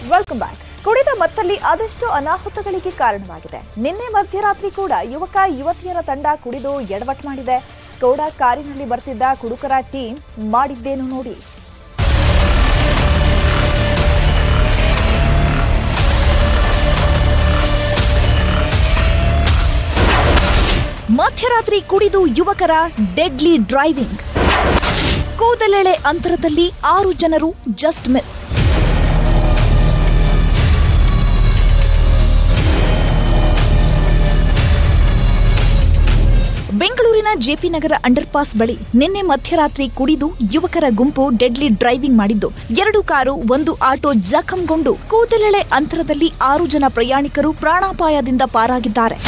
welcome back ಕುಡಿದ ಮತ್ತಲ್ಲಿ ಅದೆಷ್ಟು ಅನಾಹುತಗಳಿಗೆ ಕಾರಣವಾಗಿದೆ ನಿನ್ನೆ ಮಧ್ಯರಾತ್ರಿ ಕೂಡ ಯುವಕ ಯುವತಿಯರ ತಂಡ ಕುಡಿದು ಎಡವಟ್ ಮಾಡಿದೆ ಸ್ಕೋಡಾ ಕಾರಿನಲ್ಲಿ ಬರ್ತಿದ್ದ ಕುಡುಕರ ಟೀಮ್ ಮಾಡಿದ್ದೇನು ನೋಡಿ ಮಧ್ಯರಾತ್ರಿ ಕುಡಿದು ಯುವಕರ ಡೆಡ್ಲಿ ಡ್ರೈವಿಂಗ್ ಕೂದಲೆಳೆ ಅಂತರದಲ್ಲಿ ಆರು ಜನರು ಜಸ್ಟ್ ಮಿಸ್ ಬೆಂಗಳೂರಿನ ಜೆಪಿ ನಗರ ಅಂಡರ್ಪಾಸ್ ಬಳಿ ನಿನ್ನೆ ಮಧ್ಯರಾತ್ರಿ ಕುಡಿದು ಯುವಕರ ಗುಂಪು ಡೆಡ್ಲಿ ಡ್ರೈವಿಂಗ್ ಮಾಡಿದ್ದು ಎರಡು ಕಾರು ಒಂದು ಆಟೋ ಜಖಂಗೊಂಡು ಕೂದಲೆಳೆ ಅಂತರದಲ್ಲಿ ಆರು ಜನ ಪ್ರಯಾಣಿಕರು ಪ್ರಾಣಾಪಾಯದಿಂದ ಪಾರಾಗಿದ್ದಾರೆ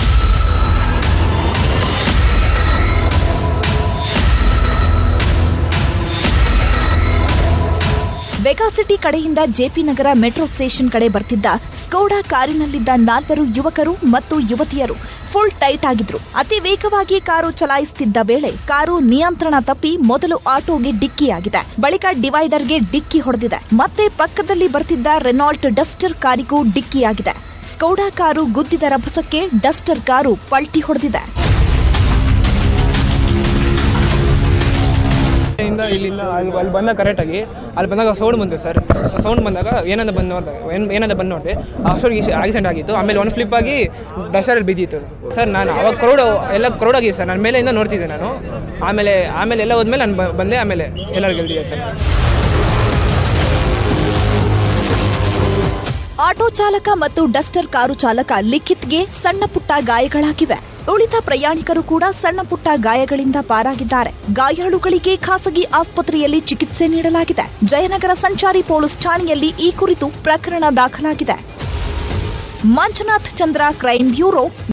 ವೆಗಾಸಿಟಿ ಕಡೆಯಿಂದ ಜೆಪಿ ನಗರ ಮೆಟ್ರೋ ಸ್ಟೇಷನ್ ಕಡೆ ಬರ್ತಿದ್ದ ಸ್ಕೋಡಾ ಕಾರಿನಲ್ಲಿದ್ದ ನಾಲ್ವರು ಯುವಕರು ಮತ್ತು ಯುವತಿಯರು ಫುಲ್ ಟೈಟ್ ಆಗಿದ್ರು ಅತಿ ವೇಗವಾಗಿ ಕಾರು ಚಲಾಯಿಸುತ್ತಿದ್ದ ವೇಳೆ ಕಾರು ನಿಯಂತ್ರಣ ತಪ್ಪಿ ಮೊದಲು ಆಟೋಗೆ ಡಿಕ್ಕಿಯಾಗಿದೆ ಬಳಿಕ ಡಿವೈಡರ್ಗೆ ಡಿಕ್ಕಿ ಹೊಡೆದಿದೆ ಮತ್ತೆ ಪಕ್ಕದಲ್ಲಿ ಬರ್ತಿದ್ದ ರೆನಾಲ್ಟ್ ಡಸ್ಟರ್ ಕಾರಿಗೂ ಡಿಕ್ಕಿಯಾಗಿದೆ ಸ್ಕೌಡಾ ಕಾರು ಗುದ್ದಿದ ರಭಸಕ್ಕೆ ಡಸ್ಟರ್ ಕಾರು ಪಲ್ಟಿ ಹೊಡೆದಿದೆ ಇಂದ ಇಲ್ಲಿಂದ ಅಲ್ಲಿ ಅಲ್ಲಿ ಬಂದಾಗ ಕರೆಕ್ಟಾಗಿ ಅಲ್ಲಿ ಬಂದಾಗ ಸೌಂಡ್ ಬಂತು ಸರ್ ಸೌಂಡ್ ಬಂದಾಗ ಏನಂದ ಬಂದು ಅಂತ ಏನು ಏನಂದ ಬಂದು ನೋಡಿದೆ ಅಷ್ಟೊತ್ತಿಗೆ ಆಕ್ಸಿಡೆಂಟ್ ಆಗಿತ್ತು ಆಮೇಲೆ ಒಂದು ಫ್ಲಿಪ್ ಆಗಿ ಡಸ್ಟರಲ್ಲಿ ಬಿದ್ದಿತ್ತು ಸರ್ ನಾನು ಅವಾಗ ಕ್ರೌಡ್ ಎಲ್ಲ ಕ್ರೌಡ್ ಆಗಿದೆ ಸರ್ ನಾನು ಮೇಲೆಯಿಂದ ನೋಡ್ತಿದ್ದೆ ನಾನು ಆಮೇಲೆ ಆಮೇಲೆ ಎಲ್ಲ ಹೋದ್ಮೇಲೆ ನಾನು ಬ- ಬಂದೆ ಆಮೇಲೆ ಎಲ್ಲರೂ ಗೆಲ್ತಿದ್ದೆ ಸರ್ ಆಟೋ ಚಾಲಕ ಮತ್ತು ಡಸ್ಟರ್ ಕಾರು ಚಾಲಕ ಲಿಖಿತ್ಗೆ ಸಣ್ಣ ಪುಟ್ಟ ಗಾಯಗಳಾಗಿವೆ ಉಳಿದ ಪ್ರಯಾಣಿಕರು ಕೂಡ ಸಣ್ಣ ಪುಟ್ಟ ಗಾಯಗಳಿಂದ ಪಾರಾಗಿದ್ದಾರೆ ಗಾಯಾಳುಗಳಿಗೆ ಖಾಸಗಿ ಆಸ್ಪತ್ರೆಯಲ್ಲಿ ಚಿಕಿತ್ಸೆ ನೀಡಲಾಗಿದೆ ಜಯನಗರ ಸಂಚಾರಿ ಪೊಲೀಸ್ ಠಾಣೆಯಲ್ಲಿ ಈ ಕುರಿತು ಪ್ರಕರಣ ದಾಖಲಾಗಿದೆ ಮಂಜುನಾಥ್ ಚಂದ್ರ ಕ್ರೈಮ್ ಬ್ಯೂರೋ